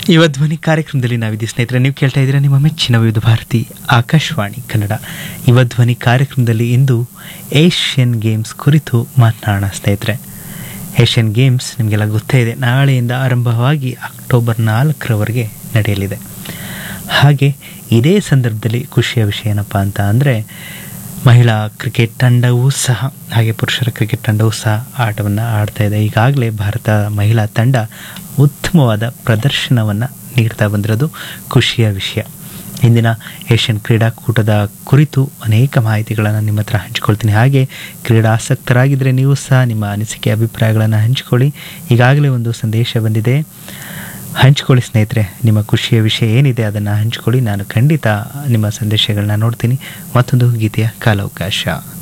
ಯುವ ಧ್ವನಿ ಕಾರ್ಯಕ್ರಮದಲ್ಲಿ ನಾವಿದ್ದೀವಿ ಸ್ನೇಹಿತರೆ ನೀವು ಕೇಳ್ತಾ ಇದ್ದೀರಾ ನಿಮ್ಮ ಮೆಚ್ಚಿನ ವಿವಿಧ ಭಾರತಿ ಆಕಾಶವಾಣಿ ಕನ್ನಡ ಯುವ ಧ್ವನಿ ಕಾರ್ಯಕ್ರಮದಲ್ಲಿ ಇಂದು ಏಷ್ಯನ್ ಗೇಮ್ಸ್ ಕುರಿತು ಮಾತನಾಡೋಣ ಸ್ನೇಹಿತರೆ ಏಷ್ಯನ್ ಗೇಮ್ಸ್ ನಿಮಗೆಲ್ಲ ಗೊತ್ತೇ ಇದೆ ನಾಳೆಯಿಂದ ಆರಂಭವಾಗಿ ಅಕ್ಟೋಬರ್ ನಾಲ್ಕರವರೆಗೆ ನಡೆಯಲಿದೆ ಹಾಗೆ ಇದೇ ಸಂದರ್ಭದಲ್ಲಿ ಖುಷಿಯ ವಿಷಯ ಏನಪ್ಪ ಅಂತ ಅಂದರೆ ಮಹಿಳಾ ಕ್ರಿಕೆಟ್ ತಂಡವೂ ಸಹ ಹಾಗೆ ಪುರುಷರ ಕ್ರಿಕೆಟ್ ತಂಡವೂ ಸಹ ಆಟವನ್ನು ಆಡ್ತಾ ಇದೆ ಈಗಾಗಲೇ ಭಾರತ ಮಹಿಳಾ ತಂಡ ಉತ್ತಮವಾದ ಪ್ರದರ್ಶನವನ್ನು ನೀಡ್ತಾ ಬಂದಿರೋದು ಖುಷಿಯ ವಿಷಯ ಇಂದಿನ ಏಷ್ಯನ್ ಕ್ರೀಡಾಕೂಟದ ಕುರಿತು ಅನೇಕ ಮಾಹಿತಿಗಳನ್ನು ನಿಮ್ಮ ಹತ್ರ ಹಂಚ್ಕೊಳ್ತೀನಿ ಹಾಗೆ ಕ್ರೀಡಾಸಕ್ತರಾಗಿದ್ದರೆ ನೀವು ಸಹ ನಿಮ್ಮ ಅನಿಸಿಕೆ ಅಭಿಪ್ರಾಯಗಳನ್ನು ಹಂಚಿಕೊಳ್ಳಿ ಈಗಾಗಲೇ ಒಂದು ಸಂದೇಶ ಬಂದಿದೆ ಹಂಚ್ಕೊಳ್ಳಿ ಸ್ನೇಹಿತರೆ ನಿಮ್ಮ ಖುಷಿಯ ವಿಷಯ ಏನಿದೆ ಅದನ್ನು ಹಂಚ್ಕೊಳ್ಳಿ ನಾನು ಖಂಡಿತ ನಿಮ್ಮ ಸಂದೇಶಗಳನ್ನ ನೋಡ್ತೀನಿ ಮತ್ತೊಂದು ಗೀತೆಯ ಕಾಲಾವಕಾಶ